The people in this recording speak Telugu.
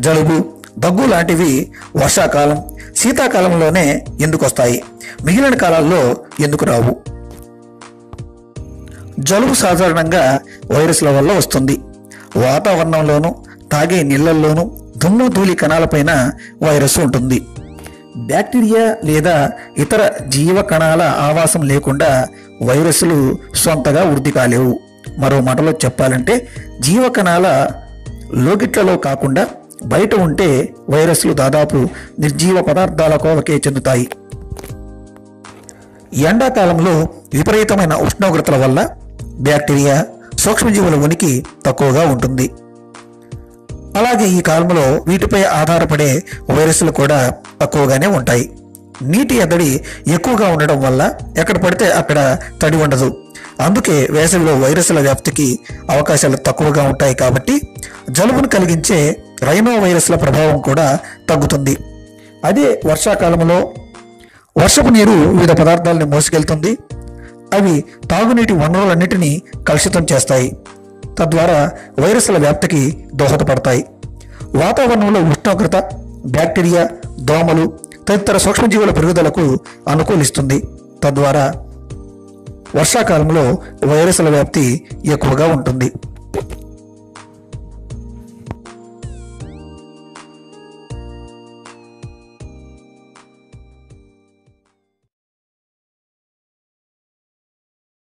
జలుబు దగ్గు లాంటివి వర్షాకాలం శీతాకాలంలోనే ఎందుకు వస్తాయి మిగిలిన కాలాల్లో ఎందుకు రావు జలుబు సాధారణంగా వైరస్ల వల్ల వస్తుంది వాతావరణంలోనూ తాగే నీళ్లల్లోనూ దుమ్ము ధూళి కణాలపైన వైరస్ ఉంటుంది బ్యాక్టీరియా లేదా ఇతర జీవ కణాల ఆవాసం లేకుండా వైరస్లు సొంతగా వృద్ధి కాలేవు మరో మాటలో చెప్పాలంటే జీవ కణాల లోకిట్లలో కాకుండా బయట ఉంటే వైరస్లు దాదాపు నిర్జీవ పదార్థాల కోవకే చెందుతాయి ఎండాకాలంలో విపరీతమైన ఉష్ణోగ్రతల వల్ల బ్యాక్టీరియా సూక్ష్మజీవుల ఉనికి తక్కువగా ఉంటుంది అలాగే ఈ కాలంలో వీటిపై ఆధారపడే వైరస్లు కూడా తక్కువగానే ఉంటాయి నీటి ఎద్దడి ఎక్కువగా ఉండడం వల్ల ఎక్కడ పడితే అక్కడ తడి ఉండదు అందుకే వేసవిలో వైరస్ల వ్యాప్తికి అవకాశాలు తక్కువగా ఉంటాయి కాబట్టి జలుబును కలిగించే రైనో వైరస్ల ప్రభావం కూడా తగ్గుతుంది అదే వర్షాకాలంలో వర్షపు నీరు వివిధ పదార్థాలను మోసుకెళ్తుంది అవి తాగునీటి వనరులన్నిటినీ కలుషితం చేస్తాయి తద్వారా వైరస్ల వ్యాప్తికి దోహదపడతాయి వాతావరణంలో ఉష్ణోగ్రత బ్యాక్టీరియా దోమలు తదితర సూక్ష్మజీవుల పెరుగుదలకు అనుకూలిస్తుంది తద్వారా వర్షాకాలంలో వైరస్ల వ్యాప్తి ఎక్కువగా ఉంటుంది